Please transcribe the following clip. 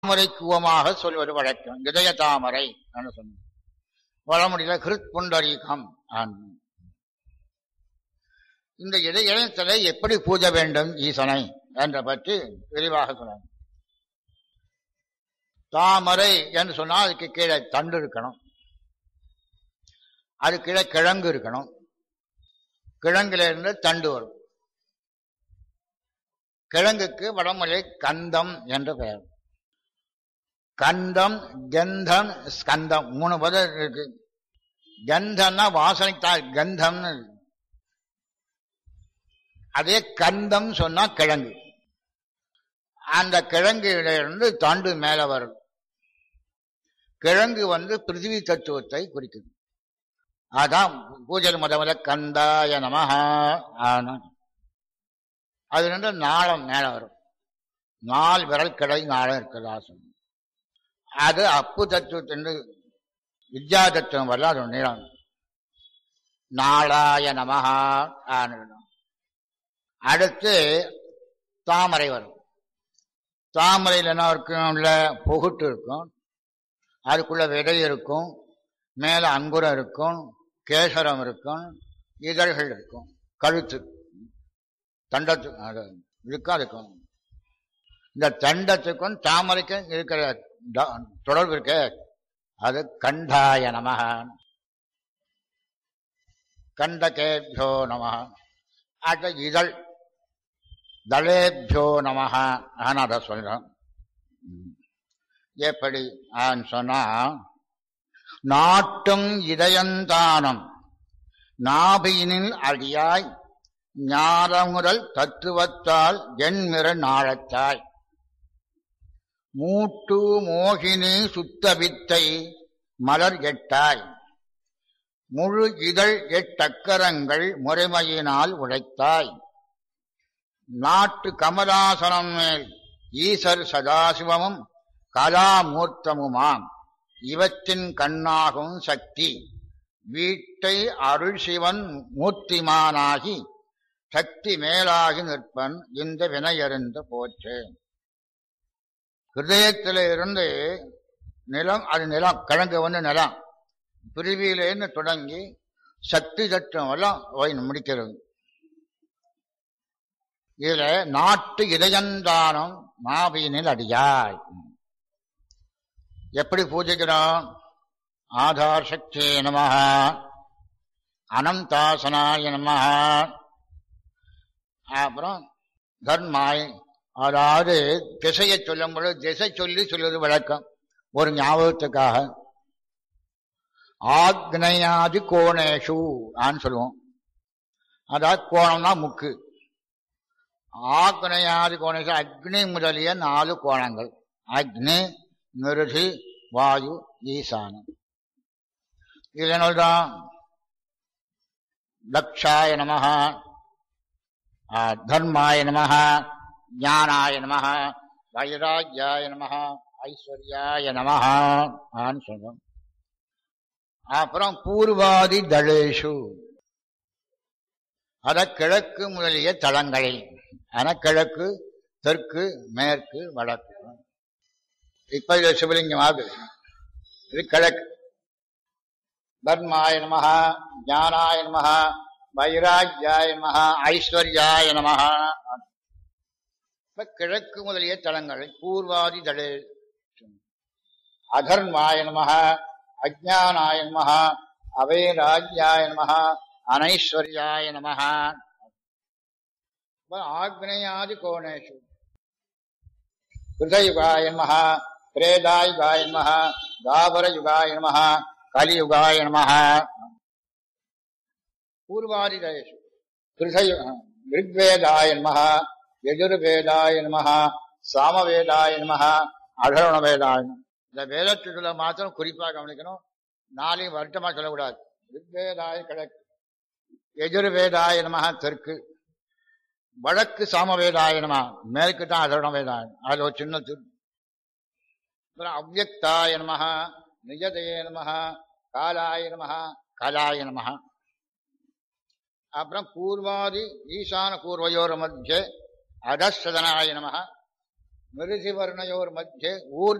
தாமரை கூவமாக சொல்வது வழக்கம் இதய தாமரை சொன்ன வளமுடியில கிருத் புண்டரீகம் இந்த இதயத்திலே எப்படி பூஜை வேண்டும் ஈசனை என்ற பற்றி விரிவாக சொன்னாங்க தாமரை என்று சொன்னால் அதுக்கு கீழே தண்டு இருக்கணும் அது கீழே கிழங்கு இருக்கணும் கிழங்குல இருந்து தண்டு வரும் கிழங்குக்கு வடமொழி கந்தம் என்று பெயர் கந்தம் கந்தம் ஸ்கந்தம் மூணு பதம் இருக்கு கந்தம்னா வாசனை தா கந்தம்னு அதே கந்தம் சொன்னா கிழங்கு அந்த கிழங்குல இருந்து தண்டு மேல வரும் கிழங்கு வந்து பிருத்திவி தத்துவத்தை குறிக்குது அதான் பூஜை முத முத கந்தாய நமஹா அது வந்து நாளம் மேல வரும் நாள் விரல் கடை நாளம் இருக்கிறதா சொல்லு அது அப்பு தத்துவத்தின் வித்யா தத்துவம் வரல அது நீளம் நாளாய நமஹா அடுத்து தாமரை வரும் தாமரையில் என்ன இருக்கும் உள்ள புகுட்டு இருக்கும் அதுக்குள்ள விதை இருக்கும் மேல அங்குரம் இருக்கும் கேசரம் இருக்கும் இதழ்கள் இருக்கும் கழுத்து தண்டத்து இருக்கும் அதுக்கும் இந்த தண்டத்துக்கும் தாமரைக்கும் இருக்கிற தொடர்பு இருக்க அது கண்டாய நமக கண்டகேபியோ நமக அது இதழ் தளேபியோ நமக அதை சொல்றோம் எப்படி சொன்னா நாட்டும் இதயந்தானம் நாபியினில் அடியாய் ஞானமுதல் தத்துவத்தால் எண்மிற நாழத்தாய் மூட்டு மோகினி சுத்தவித்தை மலர் எட்டாய் முழு இதழ் எட்டக்கரங்கள் முறைமையினால் உழைத்தாய் நாட்டு கமலாசனம் மேல் ஈசர் சதாசிவமும் கலாமூர்த்தமுமாம் இவற்றின் கண்ணாகும் சக்தி வீட்டை அருள் சிவன் மூர்த்திமானாகி சக்தி மேலாகி நிற்பன் இந்த வினையறிந்த போற்று ஹிருதயத்தில இருந்து நிலம் அது நிலம் கிழங்கு வந்து நிலம் பிரிவியிலேருந்து தொடங்கி சக்தி தத்துவம் எல்லாம் போய் முடிக்கிறது இதுல நாட்டு இதயந்தானம் மாவீனில் அடியாய் எப்படி பூஜிக்கிறோம் ஆதார் சக்தி நம அனந்தாசனாய நம அப்புறம் தர்மாய் அதாவது திசையை சொல்லும் பொழுது திசை சொல்லி சொல்வது வழக்கம் ஒரு ஞாபகத்துக்காக ஆக்னையாதி கோணேஷு ஆன்னு சொல்லுவோம் அதாவது கோணம்னா முக்கு ஆக்னையாதி கோணேஷு அக்னி முதலிய நாலு கோணங்கள் அக்னி நிருதி வாயு ஈசானம் இது என்னதான் தக்ஷாய நம தர்மாய நம ஞானாய நம வைராக்கியாய நம ஐஸ்வர்யாய நம சொல்றோம் அப்புறம் பூர்வாதி தளேஷு அத கிழக்கு முதலிய தளங்களில் ஆன கிழக்கு தெற்கு மேற்கு வடக்கு இப்ப இது சிவலிங்கம் ஆகுது இது கிழக்கு தர்மாய நம ஞானாய நம வைராக்கியாய நம ஐஸ்வர்யாய நம இப்ப கிழக்கு முதலிய தலங்கள் பூர்வாதி தளே அதர்மாய நம அஜானாய நம அவைராக்கியாய நம அனைஸ்வர்யாய நம ஆக்னேயாதி கோணேஷு ஹிருதயுகாய நம பிரேதாயுகாய நம தாபரயுகாய நம கலியுகாய நம பூர்வாதிதேஷு ஹிருதயு ரிக்வேதாய நம எதிர்வேதாய நம சாமவேதாய நம அகரண வேதாய இந்த வேதத்துக்குள்ள மாத்திரம் குறிப்பாக கவனிக்கணும் நாளையும் வருத்தமா சொல்லக்கூடாது ரிக்வேதாய கிழக்கு எதிர்வேதாய நம தெற்கு வடக்கு சாமவேதாய நம மேற்கு தான் அதரண வேதாயம் அதுல ஒரு சின்ன திரு அவ்வக்தாய நம நிஜதய நம காலாய நம கலாய நம அப்புறம் பூர்வாதி ஈசான பூர்வயோர மத்திய அதசதனாய நம மிருசி வர்ணயோர் மத்தியே ஊர்